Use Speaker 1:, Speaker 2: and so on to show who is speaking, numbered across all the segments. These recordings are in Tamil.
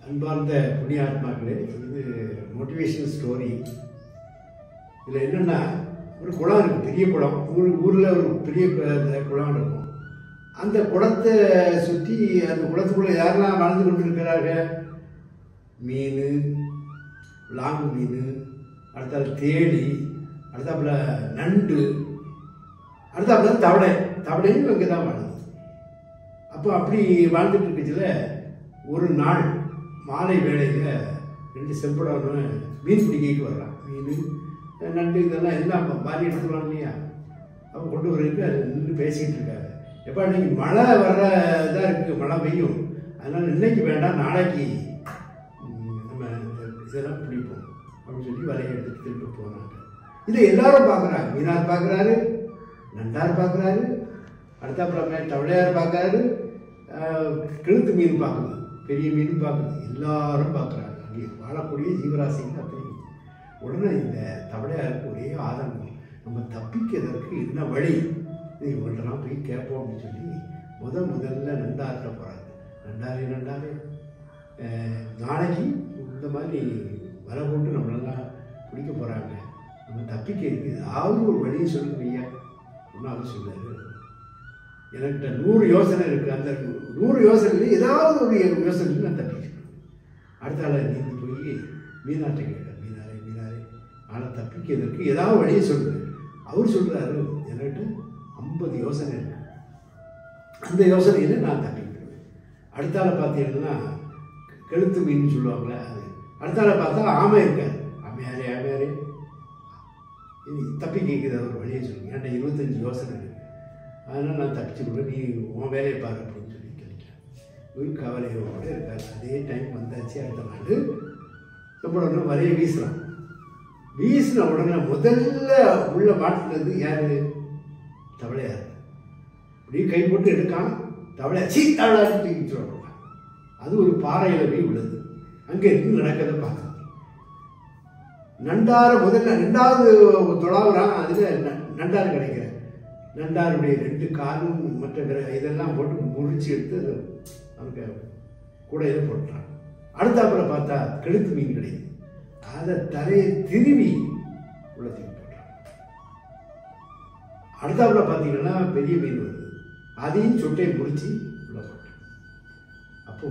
Speaker 1: அன்பார்ந்த புண்ணியாத்மாக்களே இது மோட்டிவேஷனல் ஸ்டோரி இதில் என்னென்னா ஒரு குளம் இருக்குது பெரிய குளம் ஊர் ஊரில் ஒரு பெரிய கு- குளம் இருக்கும் அந்த குளத்தை சுற்றி அந்த குளத்துக்குள்ளே யாரெல்லாம் வாழ்ந்து கொண்டு இருக்கிறார்கள் மீன் லாங்கு மீன் அடுத்தாப்புல தேடி அடுத்தாப்புல நண்டு அடுத்தாப்புல தவளை தவளையும் அங்கே தான் வாழுது அப்போ அப்படி வாழ்ந்துட்டு இருக்கச்சுல ஒரு நாள் மாலை வேளையில் ரெண்டு செம்படம்னு மீன் பிடிக்கைக்கு வர்றான் மீன் நண்டு இதெல்லாம் எல்லாம் பாரி எடுத்துருவாங்க இல்லையா அவன் கொண்டு வரதுக்கு அது நின்று பேசிக்கிட்டு இருக்காங்க எப்போ இன்னைக்கு மழை வர்ற இதாக இருக்குது மழை பெய்யும் அதனால் இன்னைக்கு வேண்டாம் நாளைக்கு ம், நம்ம இந்த இதெல்லாம் பிடிப்போம் அப்படின்னு சொல்லி வலையை எடுத்துட்டு திரும்ப போனாங்க இதை எல்லாரும் பார்க்குறாங்க மீனார் பார்க்குறாரு நண்டார் பார்க்குறாரு அடுத்தாப்புல தவளையார் பார்க்குறாரு கழுத்து மீன் பார்க்குது பெரிய மீன் பார்க்குது எல்லாரும் பார்க்குறாங்க அங்கே வாழக்கூடிய ஜீவராசிகள் அத்தனை உடனே இந்த தவளையாருக்கு ஒரே ஆதங்கம் நம்ம தப்பிக்கிறதற்கு என்ன வழி இது இவங்கள்ட்டலாம் போய் கேட்போம் அப்படின்னு சொல்லி முத முதல்ல நண்டார்கிட்ட போகிறாங்க நண்டாரே நண்டாரே அஹ், நாளைக்கு இந்த மாதிரி வலை போட்டு நம்மளெல்லாம் பிடிக்க போகிறாங்க நம்ம தப்பிக்க இருக்கு ஏதாவது ஒரு வழியை சொல்லுங்க ஐயா ஒன்றாவது சொன்னார் என்கிட்ட நூறு யோசனை இருக்குது அந்த நூறு யோசனையில் ஏதாவது ஒரு யோசனையில் நான் தப்பிக்கிறேன் அடுத்த ஆளை நீந்தி போய் மீனாட்டை கேட்டேன் மீனாரே மீனாரே ஆளை தப்பிக்கிறதுக்கு ஏதாவது வழியை சொல்லுங்க அவர் சொல்கிறாரு என்கிட்ட ஐம்பது யோசனை இருக்கு அந்த யோசனையில் நான் தப்பிக்கிறேன் அடுத்த ஆளை பார்த்தீங்கன்னா கழுத்து மீன் சொல்லுவாங்களே அது அடுத்த ஆளை பார்த்தா ஆமை இருக்காரு ஆமையாரே ஆமையாரே இது தப்பி கேட்குது ஒரு வழியை சொல்லுங்க என்கிட்ட இருபத்தஞ்சி யோசனை இருக்கு அதனால் நான் தப்பிச்சுக்கிறேன் நீ உன் வேலையை பாரு அப்படின்னு சொல்லி கேட்கிறேன் இவர் கவலையோடு இருக்காரு அதே டைம் வந்தாச்சு அடுத்த நாள் உடனே வரைய வீசுறான் வீசின உடனே முதல்ல உள்ள மாட்டினது யாரு தவளையார் அப்படியே கை போட்டு எடுக்கான் தவளையா சீ தவளையாரு தூக்கி சொல்றான் அது ஒரு பாறையில போய் விழுது அங்கே இருந்து நடக்கிறத பார்க்கலாம் நண்டார முதல்ல ரெண்டாவது தொழாவுறான் அதுல ந- நண்டார் கிடைக்கிற நண்டாருடைய ரெண்டு காலும் மற்ற கிர- இதெல்லாம் போட்டு முறிச்சு எடுத்து அவனுக்கு கூடையில போட்டுறான் அடுத்தாப்புல பார்த்தா கழுத்து மீன் கிடைக்குது அதை தலையை திரும்பி உள்ள தூக்கி போட்டான் அடுத்தாப்புல பார்த்தீங்கன்னா பெரிய மீன் வருது அதையும் சொட்டையை முடிச்சு உள்ள போட்டான் அப்போ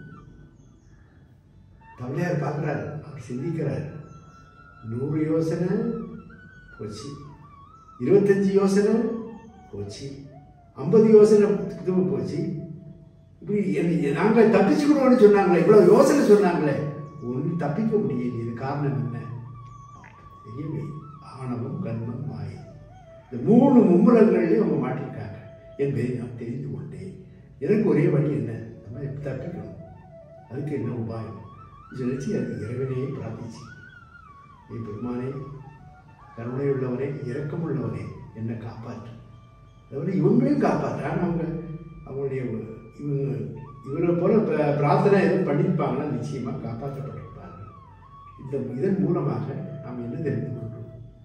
Speaker 1: தவளையார் பார்க்குறாரு அவர் சிந்திக்கிறாரு நூறு யோசனை போச்சு இருபத்தஞ்சி யோசனை போச்சு ஐம்பது யோசனை இது போச்சு இப்படி என்ன- நாங்க தப்பிச்சுக்கணும்னு சொன்னாங்களே இவ்வளவு யோசனை சொன்னாங்களே ஒன்றும் தப்பிக்க முடியல இது காரணம் என்ன தெரியவே ஆணவம் கர்மம் மாயை இந்த மூணு மும்முரங்கள்லையும் அவங்க மாட்டிருக்காங்க என்பதை நான் தெரிந்து கொண்டேன் எனக்கு ஒரே வழி என்ன நம்ம எப்படி தப்பிக்கணும் அதுக்கு என்ன உபாயம் நினைச்சு அதுக்கு இறைவனையே பிரார்த்திச்சு நீ பெருமானே கருணை உள்ளவனே இரக்கம் உள்ளவனே என்னை காப்பாற்று அதாவது இவங்களையும் காப்பாற்று ஆனால் அவங்க அவங்களுடைய இவங்க இவரை போல ப- பிரார்த்தனை எதுவும் பண்ணியிருப்பாங்கன்னா நிச்சயமாக காப்பாற்றப்பட்டிருப்பாங்க இந்த இதன் மூலமாக நாம் என்ன தெரிந்து கொண்டோம்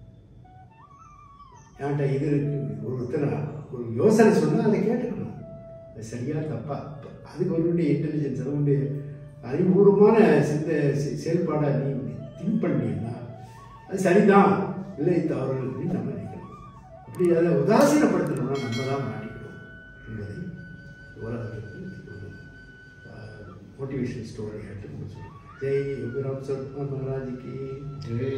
Speaker 1: என்கிட்ட இது இருக்கு ஒருத்தர் ஒரு யோசனை சொன்னால் அதை கேட்டுக்கணும் அது சரியா தப்பா அதுக்கு அவருடைய இன்டெலிஜென்ஸ் அவருடைய அறிவுபூர்வமான சிந்த செ- செயல்பாடை நீ திங்க் பண்ணீங்கன்னா அது சரிதான் இல்லை தவறு அப்படின்னு நம்ம நினைக்கணும் அப்படி அதை உதாசீனப்படுத்தணும்னா நம்ம தான் மாட்டிக்கணும் என்பதை உலகத்திற்கு ஒரு மோட்டிவேஷன் ஸ்டோரி எடுத்து நம்ம சொல்லுவோம் ஜெய் யோகிராம் சர்மா மகாராஜ் கி
Speaker 2: जय